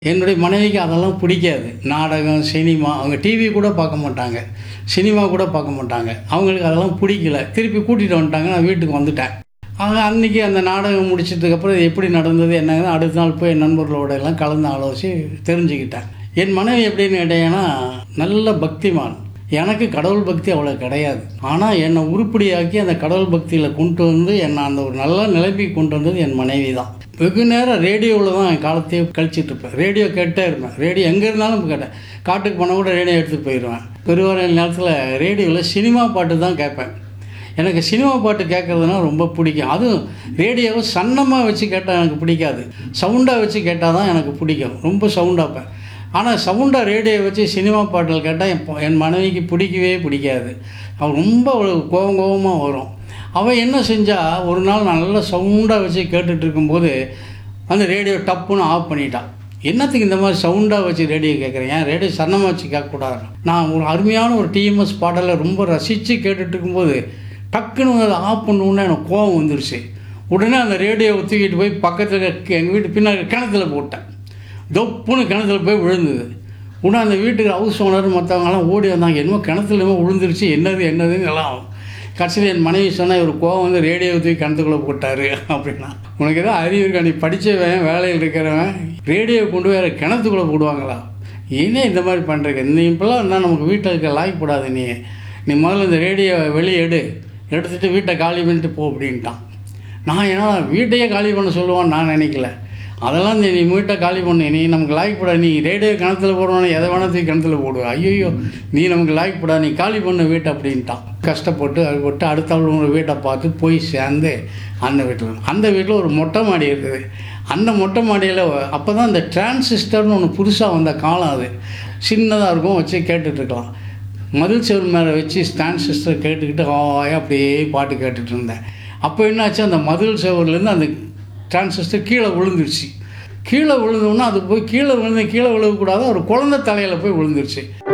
என்னுடைய மனைவிக்கு அதெல்லாம் பிடிக்காது நாடகம் சினிமா அவங்க டிவி கூட பார்க்க மாட்டாங்க சினிமா கூட பார்க்க மாட்டாங்க அவங்களுக்கு அதெல்லாம் பிடிக்கல திருப்பி கூட்டிகிட்டு வந்துட்டாங்க நான் வீட்டுக்கு வந்துட்டேன் ஆக அன்றைக்கி அந்த நாடகம் முடிச்சதுக்கப்புறம் இது எப்படி நடந்தது என்னங்கன்னு அடுத்த நாள் போய் என் நண்பர்களோட எல்லாம் கலந்து ஆலோசி தெரிஞ்சுக்கிட்டேன் என் மனைவி எப்படின்னு கேட்டீங்கன்னா நல்ல பக்திமான் எனக்கு கடவுள் பக்தி அவ்வளோ கிடையாது ஆனால் என்னை உருப்படியாக்கி அந்த கடவுள் பக்தியில் கொண்டு வந்து என்னை அந்த ஒரு நல்ல நிலைமைக்கு கொண்டு வந்தது என் மனைவி தான் வெகு நேரம் ரேடியோவில் தான் என் காலத்தையே கழிச்சிட்டு இருப்பேன் ரேடியோ கேட்டே இருப்பேன் ரேடியோ எங்கே இருந்தாலும் கேட்டேன் காட்டுக்கு போனால் கூட ரேடியோ எடுத்துகிட்டு போயிடுவேன் பெருவாரியான நேரத்தில் ரேடியோவில் சினிமா பாட்டு தான் கேட்பேன் எனக்கு சினிமா பாட்டு கேட்குறதுனா ரொம்ப பிடிக்கும் அதுவும் ரேடியோவை சன்னமாக வச்சு கேட்டால் எனக்கு பிடிக்காது சவுண்டாக வச்சு கேட்டால் தான் எனக்கு பிடிக்கும் ரொம்ப சவுண்டாப்பேன் ஆனால் சவுண்டாக ரேடியோ வச்சு சினிமா பாட்டில் கேட்டால் என் பொ- என் மனைவிக்கு பிடிக்கவே பிடிக்காது அவள் ரொம்ப அவளுக்கு கோவம் கோவமாக வரும் அவள் என்ன செஞ்சா ஒரு நாள் நான் நல்லா சவுண்டாக வச்சு கேட்டுட்டு இருக்கும்போது அந்த ரேடியோ டப்புன்னு ஆஃப் பண்ணிட்டான் என்னத்துக்கு இந்த மாதிரி சவுண்டாக வச்சு ரேடியோ கேட்குறேன் ஏன் ரேடியோ சன்னமாக வச்சு கேட்கக்கூடாது நான் ஒரு அருமையான ஒரு டிஎம்எஸ் பாடலை ரொம்ப ரசித்து கேட்டுட்டு இருக்கும்போது டக்குன்னு அதை ஆஃப் பண்ணணுன்னு எனக்கு கோவம் வந்துருச்சு உடனே அந்த ரேடியோவை தூக்கிட்டு போய் பக்கத்தில் எங்கள் வீட்டு பின்னாடி கிணத்துல போட்டேன் தொப்புன்னு கிணத்துல போய் விழுந்தது உடனே அந்த வீட்டுக்கு ஹவுஸ் ஓனர் மற்றவங்கலாம் ஓடி வந்தாங்க என்னமோ கிணத்துல என்னமோ விழுந்துருச்சு என்னது என்னதுன்னு எல்லாம் கடைசியில் என் மனைவி சொன்னா இவர் கோவம் வந்து ரேடியோ தூக்கி கிணத்துக்குள்ளே போட்டார் அப்படின்னா உனக்கு ஏதோ அறிவு இருக்கா நீ படித்தவன் வேலையில் இருக்கிறவன் ரேடியோ கொண்டு வேறு கிணத்துக்குள்ளே போடுவாங்களா ஏனே இந்த மாதிரி பண்ணுறீங்க நீ இப்போல்லாம் என்ன நமக்கு வீட்டில் இருக்க லாய்க்கு போடாது நீ நீ முதல்ல இந்த ரேடியோ வெளியே எடு எடுத்துகிட்டு வீட்டை காலி பண்ணிட்டு போ அப்படின்ட்டான் நான் ஏன்னா வீட்டையே காலி பண்ண சொல்லுவான்னு நான் நினைக்கல அதெல்லாம் நீ நீ வீட்டை காலி பண்ணு நீ நமக்கு லாய்க்கு போட நீ ரேடியோ கிணத்துல போடுவானு எதை வேணா தூக்கி கிணத்துல போடுவ ஐயோ நீ நமக்கு லாய்க்கு போடா நீ காலி பண்ணு வீட்டை அப்படின்ட்டான் கஷ்டப்பட்டு அது போட்டு அடுத்த ஆள் ஒரு வீட்டை பார்த்து போய் சேர்ந்து அந்த வீட்டில் அந்த வீட்டில் ஒரு மொட்டை மாடி இருக்குது அந்த மொட்டை மாடியில் அப்போ தான் இந்த டிரான்சிஸ்டர்னு ஒன்று புதுசாக வந்த காலம் அது சின்னதாக இருக்கும் வச்சு கேட்டுட்ருக்கலாம் மதில் செவரு மேலே வச்சு ஸ்டாண்ட் சிஸ்டர் கேட்டுக்கிட்டு ஹாயாக அப்படியே பாட்டு கேட்டுட்டு இருந்தேன் அப்போ என்னாச்சு அந்த மதில் செவர்லேருந்து அந்த டிரான்சிஸ்டர் கீழே விழுந்துருச்சு கீழே விழுந்தோன்னா அது போய் கீழே விழுந்து கீழே விழுகக்கூடாது ஒரு குழந்தை தலையில் போய் விழுந்துருச்சு